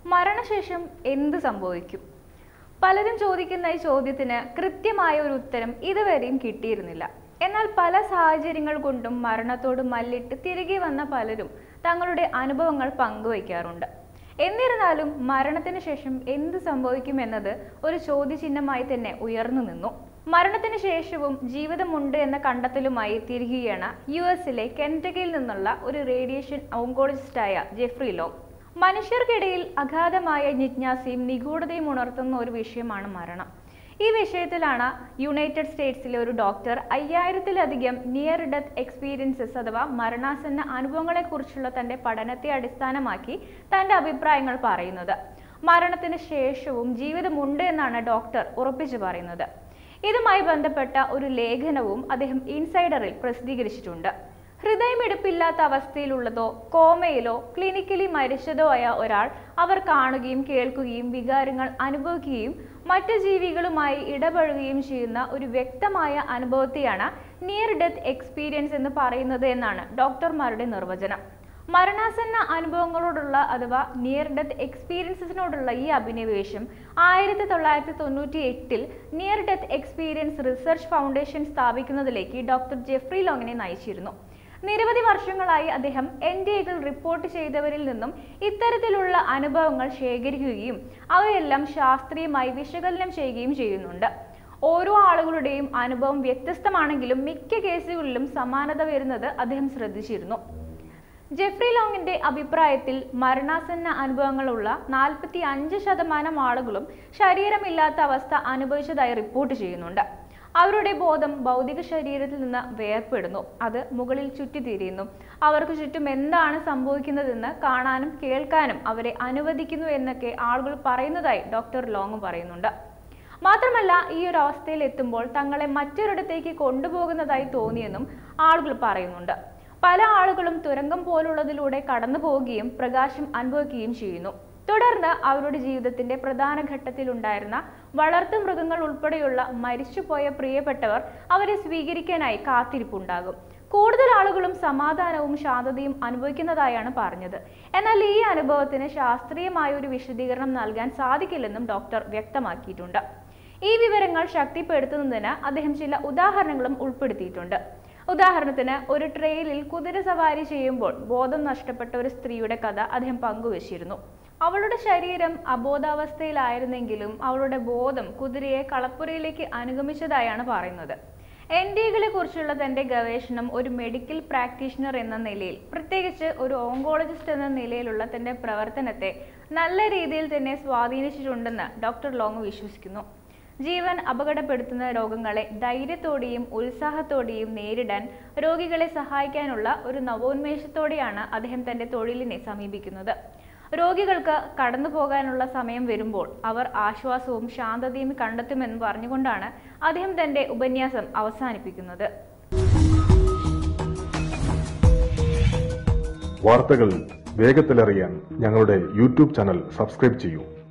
മരണശേഷം എന്ത് സംഭവിക്കും പലരും ചോദിക്കുന്ന ഈ ചോദ്യത്തിന് കൃത്യമായ ഒരു ഉത്തരം ഇതുവരെയും കിട്ടിയിരുന്നില്ല എന്നാൽ പല സാഹചര്യങ്ങൾ കൊണ്ടും മരണത്തോട് മല്ലിട്ട് തിരികെ വന്ന പലരും തങ്ങളുടെ അനുഭവങ്ങൾ പങ്കുവയ്ക്കാറുണ്ട് എന്നിരുന്നാലും മരണത്തിന് ശേഷം എന്ത് സംഭവിക്കുമെന്നത് ഒരു ചോദ്യചിഹ്നമായി തന്നെ ഉയർന്നു നിന്നു മരണത്തിന് ശേഷവും ജീവിതമുണ്ട് എന്ന കണ്ടെത്തലുമായി തിരികുകയാണ് യു എസിലെ കെൻറ്റകയിൽ നിന്നുള്ള ഒരു റേഡിയേഷൻ ഓങ്കോളജിസ്റ്റായ ജെഫ്രി ലോങ് മനുഷ്യർക്കിടയിൽ അഗാധമായ ജിജ്ഞാസയും നിഗൂഢതയും ഉണർത്തുന്ന ഒരു വിഷയമാണ് മരണം ഈ വിഷയത്തിലാണ് യുണൈറ്റഡ് സ്റ്റേറ്റ്സിലെ ഒരു ഡോക്ടർ അയ്യായിരത്തിലധികം നിയർ ഡെത്ത് എക്സ്പീരിയൻസസ് അഥവാ മരണാസന്ന അനുഭവങ്ങളെക്കുറിച്ചുള്ള തന്റെ പഠനത്തെ അടിസ്ഥാനമാക്കി തന്റെ അഭിപ്രായങ്ങൾ പറയുന്നത് മരണത്തിന് ശേഷവും ജീവിതമുണ്ട് എന്നാണ് ഡോക്ടർ ഉറപ്പിച്ചു പറയുന്നത് ഇതുമായി ബന്ധപ്പെട്ട ഒരു ലേഖനവും അദ്ദേഹം ഇൻസൈഡറിൽ പ്രസിദ്ധീകരിച്ചിട്ടുണ്ട് ഹൃദയമിടിപ്പില്ലാത്ത അവസ്ഥയിലുള്ളതോ കോമയിലോ ക്ലിനിക്കലി മരിച്ചതോ ആയ ഒരാൾ അവർ കാണുകയും കേൾക്കുകയും വികാരങ്ങൾ അനുഭവിക്കുകയും മറ്റ് ജീവികളുമായി ഇടപഴകുകയും ചെയ്യുന്ന ഒരു വ്യക്തമായ അനുഭവത്തെയാണ് നിയർ ഡെത്ത് എക്സ്പീരിയൻസ് എന്ന് പറയുന്നത് എന്നാണ് ഡോക്ടർമാരുടെ നിർവചനം മരണാസന്ന അനുഭവങ്ങളോടുള്ള അഥവാ നിയർ ഡെത്ത് എക്സ്പീരിയൻസസിനോടുള്ള ഈ അഭിനിവേശം ആയിരത്തി തൊള്ളായിരത്തി തൊണ്ണൂറ്റി എട്ടിൽ near death experience research foundation സ്ഥാപിക്കുന്നതിലേക്ക് ഡോക്ടർ ജെഫ്രി ലോങ്ങിനെ നയിച്ചിരുന്നു നിരവധി വർഷങ്ങളായി അദ്ദേഹം എൻ ഡി എകൾ റിപ്പോർട്ട് ചെയ്തവരിൽ നിന്നും ഇത്തരത്തിലുള്ള അനുഭവങ്ങൾ ശേഖരിക്കുകയും അവയെല്ലാം ശാസ്ത്രീയമായി വിശകലനം ചെയ്യുകയും ചെയ്യുന്നുണ്ട് ഓരോ ആളുകളുടെയും അനുഭവം വ്യത്യസ്തമാണെങ്കിലും മിക്ക കേസുകളിലും സമാനത വരുന്നത് അദ്ദേഹം ശ്രദ്ധിച്ചിരുന്നു ജെഫ്രി ലോങ്ങിന്റെ അഭിപ്രായത്തിൽ മരണാസന്ന അനുഭവങ്ങളുള്ള നാൽപ്പത്തി അഞ്ച് ശതമാനം ആളുകളും ശരീരമില്ലാത്ത അവസ്ഥ അനുഭവിച്ചതായി റിപ്പോർട്ട് ചെയ്യുന്നുണ്ട് അവരുടെ ബോധം ഭൗതിക ശരീരത്തിൽ നിന്ന് വേർപ്പെടുന്നു അത് മുകളിൽ ചുറ്റിത്തിരിയുന്നു അവർക്ക് ചുറ്റും എന്താണ് സംഭവിക്കുന്നതെന്ന് കാണാനും കേൾക്കാനും അവരെ അനുവദിക്കുന്നു എന്നൊക്കെ ആളുകൾ പറയുന്നതായി ഡോക്ടർ ലോങ് പറയുന്നുണ്ട് മാത്രമല്ല ഈ ഒരു അവസ്ഥയിൽ എത്തുമ്പോൾ തങ്ങളെ മറ്റൊരിടത്തേക്ക് കൊണ്ടുപോകുന്നതായി തോന്നിയെന്നും ആളുകൾ പറയുന്നുണ്ട് പല ആളുകളും തുരങ്കം പോലുള്ളതിലൂടെ കടന്നു പോവുകയും പ്രകാശം അനുഭവിക്കുകയും ചെയ്യുന്നു തുടർന്ന് അവരുടെ ജീവിതത്തിന്റെ പ്രധാന ഘട്ടത്തിലുണ്ടായിരുന്ന വളർത്തു മൃഗങ്ങൾ ഉൾപ്പെടെയുള്ള മരിച്ചുപോയ പ്രിയപ്പെട്ടവർ അവരെ സ്വീകരിക്കാനായി കാത്തിരിപ്പുണ്ടാകും കൂടുതൽ ആളുകളും സമാധാനവും ശാന്തതയും അനുഭവിക്കുന്നതായാണ് പറഞ്ഞത് എന്നാൽ ഈ അനുഭവത്തിന് ശാസ്ത്രീയമായ ഒരു വിശദീകരണം നൽകാൻ സാധിക്കില്ലെന്നും ഡോക്ടർ വ്യക്തമാക്കിയിട്ടുണ്ട് ഈ വിവരങ്ങൾ ശക്തിപ്പെടുത്തുന്നതിന് അദ്ദേഹം ചില ഉദാഹരണങ്ങളും ഉൾപ്പെടുത്തിയിട്ടുണ്ട് ഉദാഹരണത്തിന് ഒരു ട്രെയിനിൽ കുതിര സവാരി ചെയ്യുമ്പോൾ ബോധം നഷ്ടപ്പെട്ട ഒരു സ്ത്രീയുടെ കഥ അദ്ദേഹം പങ്കുവച്ചിരുന്നു അവളുടെ ശരീരം അബോധാവസ്ഥയിലായിരുന്നെങ്കിലും അവളുടെ ബോധം കുതിരയെ കളപ്പുരയിലേക്ക് അനുഗമിച്ചതായാണ് പറയുന്നത് എൻ ഡികളെ കുറിച്ചുള്ള തന്റെ ഗവേഷണം ഒരു മെഡിക്കൽ പ്രാക്ടീഷണർ എന്ന നിലയിൽ പ്രത്യേകിച്ച് ഒരു ഓങ്കോളജിസ്റ്റ് എന്ന നിലയിലുള്ള തന്റെ പ്രവർത്തനത്തെ നല്ല രീതിയിൽ തന്നെ സ്വാധീനിച്ചിട്ടുണ്ടെന്ന് ഡോക്ടർ ലോങ് വിശ്വസിക്കുന്നു ജീവൻ അപകടപ്പെടുത്തുന്ന രോഗങ്ങളെ ധൈര്യത്തോടെയും ഉത്സാഹത്തോടെയും നേരിടാൻ രോഗികളെ സഹായിക്കാനുള്ള ഒരു നവോന്മേഷത്തോടെയാണ് അദ്ദേഹം തന്റെ തൊഴിലിനെ സമീപിക്കുന്നത് രോഗികൾക്ക് കടന്നു പോകാനുള്ള സമയം വരുമ്പോൾ അവർ ആശ്വാസവും ശാന്തതയും കണ്ടെത്തുമെന്ന് പറഞ്ഞുകൊണ്ടാണ് അദ്ദേഹം തന്റെ ഉപന്യാസം അവസാനിപ്പിക്കുന്നത് വാർത്തകൾ വേഗത്തിലറിയാൻ ഞങ്ങളുടെ യൂട്യൂബ് ചാനൽ സബ്സ്ക്രൈബ് ചെയ്യൂ